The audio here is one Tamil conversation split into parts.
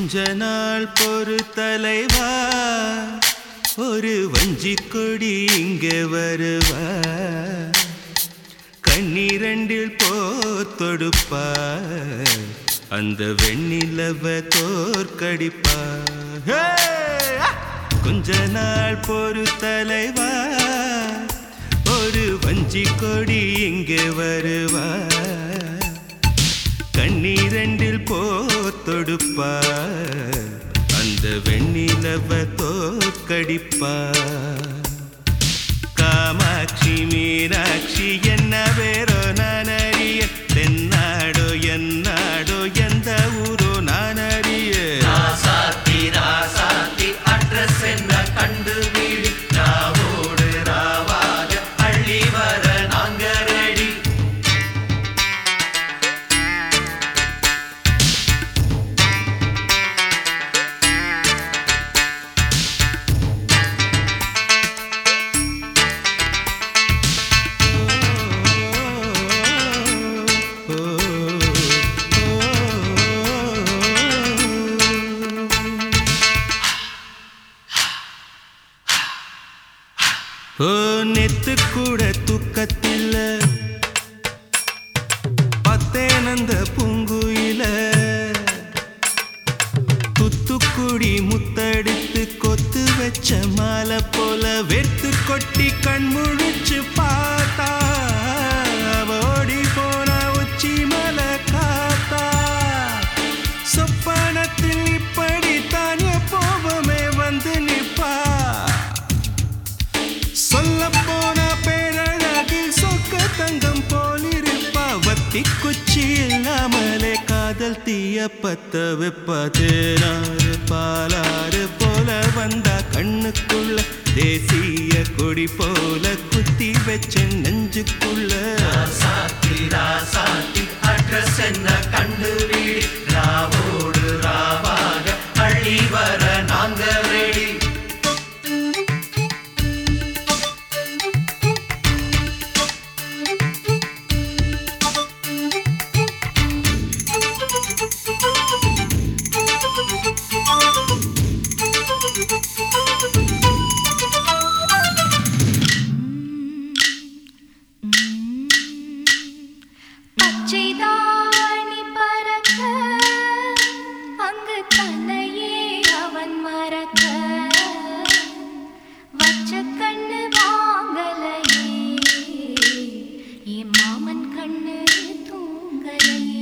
கொஞ்ச நாள் பொறு தலைவா ஒரு வஞ்சி கொடி இங்க வருவா கண்ணீரண்டில் போத்தொடுப்பா அந்த வெண்ணிலவ தோற்கடிப்பா ஹே! கொஞ்ச நாள் பொறு தலைவா ஒரு வஞ்சி கொடி இங்க வருவா கண்ணீரண்டில் போத்தொடுப்பா அந்த வெண்ணிலவ தோற்கடிப்பா காமாட்சி மீனாட்சி என்ன பேரோ நான் அறிய தென்னாடோ என்னாடோ எந்த ஊரோ நான் அறிய ராசாத்தி ராசாத்தி அட்ரஸ் என்ன கண்டுபிடி ராவோடு ராவாக அள்ளி வர நாங்க ரெடி ஓ நெத்து கூட தூக்கத்தில் பத்தேனந்த பூங்குயில துத்துக்குடி முத்தடித்து கொத்து வச்ச மாலை போல வெத்து கொட்டி கண் முழிச்சு பார்த்தா அவ ஓடி போன உச்சி மலை காத்தா சொப்பனத்தில் இப்படித்தான் எப்போவுமே வந்து நிப்பா சொல்ல போன பேரழகில் சொக்க தங்கம் போலிருப்பா வத்தி குச்சி இல்லாமலே காதல் தீய பத்த வெப்ப தேனாறு பாலாறு போல வந்தா கண்ணுக்குள்ள தேசிய கொடி போல குத்தி வச்ச நெஞ்சுக்குள்ள ராசாத்தி ராசாத்தி அட்ரஸ் என்ன கண்டுபிடி ராவோடு ராவாக அள்ளி வர நாங்க ரெடி பச்சைதாணி பறக்க அங்கு தன்னையே அவன் மறக்க வச்ச கண்ணு வாங்கலையே என் மாமன் கண்ணு தூங்கலையே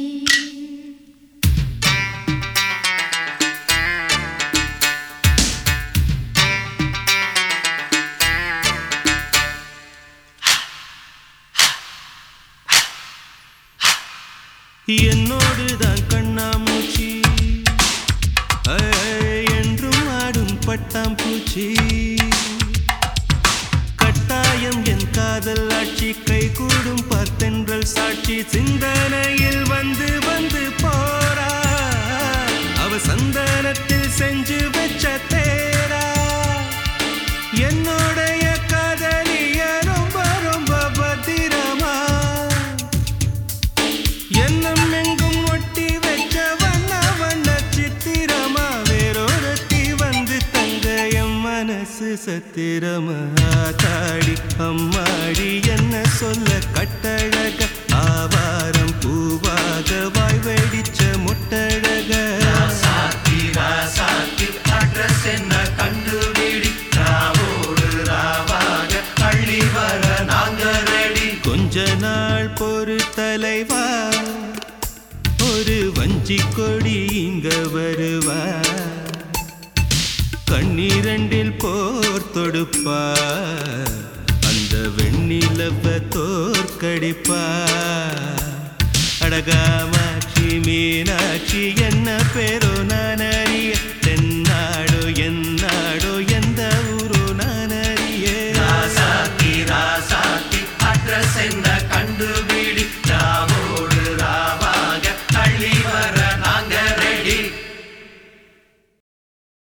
என்னோடு தான் கண்ணாமூச்சி ஐ, என்றும் ஆடும் பட்டாம்பூச்சி கட்டாயம் என் காதல் ஆட்சி கை கூடும் பார்த்தென்றல் சாட்சி சிந்தனையில் வந்து வந்து போறா அவ சந்தனத்தில் செஞ்சு வச்ச தேரா என்னுடைய காதலிய ரொம்ப ரொம்ப பத்திரமா எண்ணம் எங்கும் ஒட்டி வச்ச வண்ண வண்ண சித்திரமா வேறொருத்தி வந்து தங்க என் மனசு சத்திரமா தாடி அம்மாடி என்ன சொல்ல கட்டழக ஆவாரம் பூவாக வாய் வெடிச்ச முட்டழக ராசாத்தி ராசாத்தி அட்ரஸ் என்ன கண்டுபிடி ராவோடு ராவாக அள்ளி வர நாங்க ரெடி கொஞ்ச நாள் பொறு தலைவா ஒரு வஞ்சி கொடி இங்க வருவா கண்ணீரண்டில் போர் தொடுப்பா அந்த வெண்ணிலவ தோற்கடிப்பா அடகாமாட்சி மீனாட்சி என்ன பேரோ நான் அறிய தென்னாடோ என்னாடோ எந்த ஊரோ நான் அறிய ராசாத்தி ராசாத்தி அட்ரஸ் என்ன